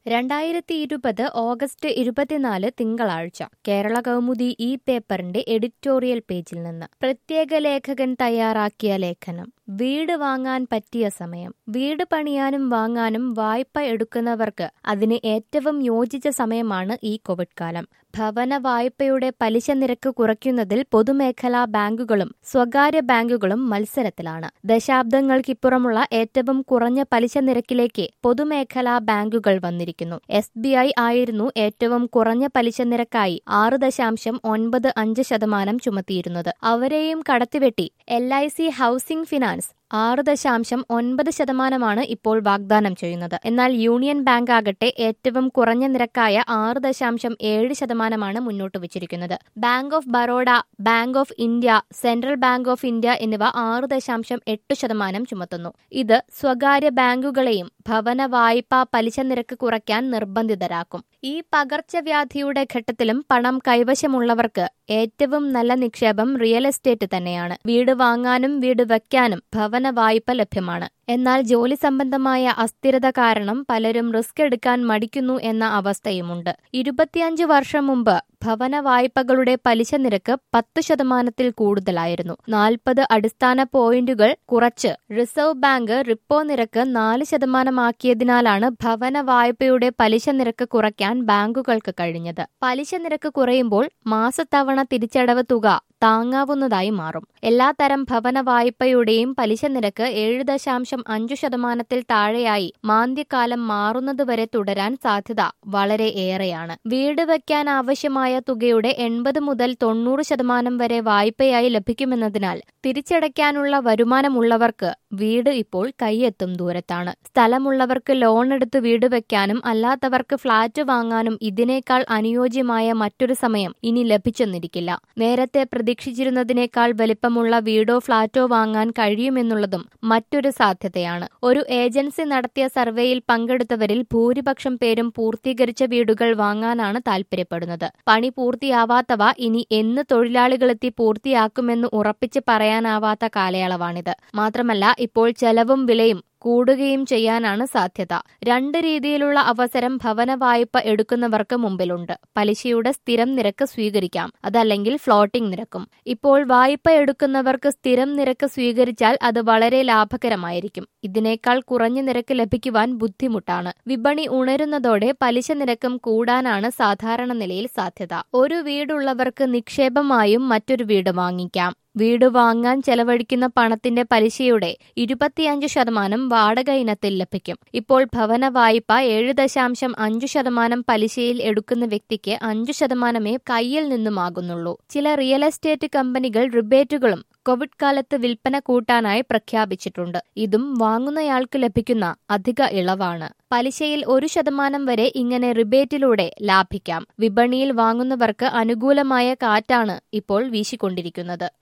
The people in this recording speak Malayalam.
രണ്ടായിരത്തി ഇരുപത് ഓഗസ്റ്റ് ഇരുപത്തിനാല് തിങ്കളാഴ്ച കേരള കൗമുദി ഈ പേപ്പറിന്റെ എഡിറ്റോറിയൽ പേജിൽ നിന്ന് പ്രത്യേക ലേഖകൻ തയ്യാറാക്കിയ ലേഖനം വീട് വാങ്ങാൻ പറ്റിയ സമയം വീട് പണിയാനും വാങ്ങാനും വായ്പ എടുക്കുന്നവർക്ക് അതിന് ഏറ്റവും യോജിച്ച സമയമാണ് ഈ കോവിഡ് കാലം ഭവന വായ്പയുടെ പലിശ നിരക്ക് കുറയ്ക്കുന്നതിൽ പൊതുമേഖലാ ബാങ്കുകളും സ്വകാര്യ ബാങ്കുകളും മത്സരത്തിലാണ് ദശാബ്ദങ്ങൾക്കിപ്പുറമുള്ള ഏറ്റവും കുറഞ്ഞ പലിശ നിരക്കിലേക്ക് പൊതുമേഖലാ ബാങ്കുകൾ വന്നിരിക്കുന്നു എസ് ബി ഐ ആയിരുന്നു ഏറ്റവും കുറഞ്ഞ പലിശ നിരക്കായി ആറ് ദശാംശം ഒൻപത് അഞ്ച് ശതമാനം ചുമത്തിയിരുന്നത് അവരെയും കടത്തിവെട്ടി L I C housing finance ആറ് ദശാംശം ഒൻപത് ശതമാനമാണ് ഇപ്പോൾ വാഗ്ദാനം ചെയ്യുന്നത് എന്നാൽ യൂണിയൻ ബാങ്ക് ആകട്ടെ ഏറ്റവും കുറഞ്ഞ നിരക്കായ ആറ് ദശാംശം ഏഴ് ശതമാനമാണ് മുന്നോട്ട് വച്ചിരിക്കുന്നത് bank of Baroda bank of India central bank of India എന്നിവ ആറ് ദശാംശം എട്ട് ശതമാനം ചുമത്തുന്നു ഇത് സ്വകാര്യ ബാങ്കുകളെയും ഭവന വായ്പാ പലിശ നിരക്ക് കുറയ്ക്കാൻ നിർബന്ധിതരാക്കും ഈ പകർച്ചവ്യാധിയുടെ ഘട്ടത്തിലും പണം കൈവശമുള്ളവർക്ക് ഏറ്റവും നല്ല നിക്ഷേപം റിയൽ എസ്റ്റേറ്റ് തന്നെയാണ് വീട് വാങ്ങാനും വീട് വയ്ക്കാനും ഭവന വായ്പ ലഭ്യമാണ് എന്നാൽ ജോലി സംബന്ധമായ അസ്ഥിരത കാരണം പലരും റിസ്ക് എടുക്കാൻ മടിക്കുന്നു എന്ന അവസ്ഥയുമുണ്ട് ഇരുപത്തിയഞ്ച് വർഷം മുമ്പ് ഭവന വായ്പകളുടെ പലിശ നിരക്ക് പത്ത് ശതമാനത്തിൽ കൂടുതലായിരുന്നു നാൽപ്പത് അടിസ്ഥാന പോയിന്റുകൾ കുറച്ച് റിസർവ് ബാങ്ക് റിപ്പോ നിരക്ക് നാല് ശതമാനമാക്കിയതിനാലാണ് ഭവന വായ്പയുടെ പലിശ നിരക്ക് കുറയ്ക്കാൻ ബാങ്കുകൾക്ക് കഴിഞ്ഞത് പലിശ നിരക്ക് കുറയുമ്പോൾ മാസത്തവണ തിരിച്ചടവ് തുക താങ്ങാവുന്നതായി മാറും എല്ലാത്തരം ഭവന വായ്പയുടെയും പലിശ നിരക്ക് ഏഴ് ദശാംശം അഞ്ചു ശതമാനത്തിൽ താഴെയായി മാന്ദ്യകാലം മാറുന്നതുവരെ തുടരാൻ സാധ്യത വളരെ ഏറെയാണ് വീട് വയ്ക്കാൻ ആവശ്യമായ തുകയുടെ എൺപത് മുതൽ തൊണ്ണൂറ് ശതമാനം വരെ വായ്പയായി ലഭിക്കുമെന്നതിനാൽ തിരിച്ചടയ്ക്കാനുള്ള വരുമാനമുള്ളവർക്ക് വീട് ഇപ്പോൾ കൈയെത്തും ദൂരത്താണ് സ്ഥലമുള്ളവർക്ക് ലോൺ എടുത്ത് വീട് വയ്ക്കാനും അല്ലാത്തവർക്ക് ഫ്ളാറ്റ് വാങ്ങാനും ഇതിനേക്കാൾ അനുയോജ്യമായ മറ്റൊരു സമയം ഇനി ലഭിച്ചെന്നിരിക്കില്ല നേരത്തെ പ്രതീക്ഷിച്ചിരുന്നതിനേക്കാൾ വലിപ്പമുള്ള വീടോ ഫ്ളാറ്റോ വാങ്ങാൻ കഴിയുമെന്നുള്ളതും മറ്റൊരു സാധ്യതയാണ് ഒരു ഏജൻസി നടത്തിയ സർവേയിൽ പങ്കെടുത്തവരിൽ ഭൂരിപക്ഷം പേരും പൂർത്തീകരിച്ച വീടുകൾ വാങ്ങാനാണ് താൽപര്യപ്പെടുന്നത് പണി പൂർത്തിയാവാത്തവ ഇനി എന്ന് തൊഴിലാളികളെത്തി പൂർത്തിയാക്കുമെന്ന് ഉറപ്പിച്ച് പറയാനാവാത്ത കാലയളവാണിത് മാത്രമല്ല ഇപ്പോൾ ചെലവും വിലയും കൂടുകയും ചെയ്യാനാണ് സാധ്യത രണ്ട് രീതിയിലുള്ള അവസരം ഭവന വായ്പ എടുക്കുന്നവർക്ക് മുമ്പിലുണ്ട് പലിശയുടെ സ്ഥിരം നിരക്ക് സ്വീകരിക്കാം അതല്ലെങ്കിൽ ഫ്ലോട്ടിംഗ് നിരക്കും ഇപ്പോൾ വായ്പ എടുക്കുന്നവർക്ക് സ്ഥിരം നിരക്ക് സ്വീകരിച്ചാൽ അത് വളരെ ലാഭകരമായിരിക്കും ഇതിനേക്കാൾ കുറഞ്ഞ നിരക്ക് ലഭിക്കുവാൻ ബുദ്ധിമുട്ടാണ് വിപണി ഉണരുന്നതോടെ പലിശ നിരക്കും കൂടാനാണ് സാധാരണ നിലയിൽ സാധ്യത ഒരു വീടുള്ളവർക്ക് നിക്ഷേപമായും മറ്റൊരു വീട് വാങ്ങിക്കാം വീട് വാങ്ങാൻ ചെലവഴിക്കുന്ന പണത്തിന്റെ പലിശയുടെ ഇരുപത്തിയഞ്ച് ശതമാനം വാടക ഇനത്തിൽ ലഭിക്കും ഇപ്പോൾ ഭവന വായ്പ ഏഴ് ദശാംശം അഞ്ചു ശതമാനം പലിശയിൽ എടുക്കുന്ന വ്യക്തിക്ക് അഞ്ചു ശതമാനമേ കയ്യിൽ നിന്നുമാകുന്നുള്ളൂ ചില റിയൽ എസ്റ്റേറ്റ് കമ്പനികൾ റിബേറ്റുകളും കോവിഡ് കാലത്ത് വിൽപ്പന കൂട്ടാനായി പ്രഖ്യാപിച്ചിട്ടുണ്ട് ഇതും വാങ്ങുന്നയാൾക്ക് ലഭിക്കുന്ന അധിക ഇളവാണ് പലിശയിൽ ഒരു ശതമാനം വരെ ഇങ്ങനെ റിബേറ്റിലൂടെ ലാഭിക്കാം വിപണിയിൽ വാങ്ങുന്നവർക്ക് അനുകൂലമായ കാറ്റാണ് ഇപ്പോൾ വീശിക്കൊണ്ടിരിക്കുന്നത്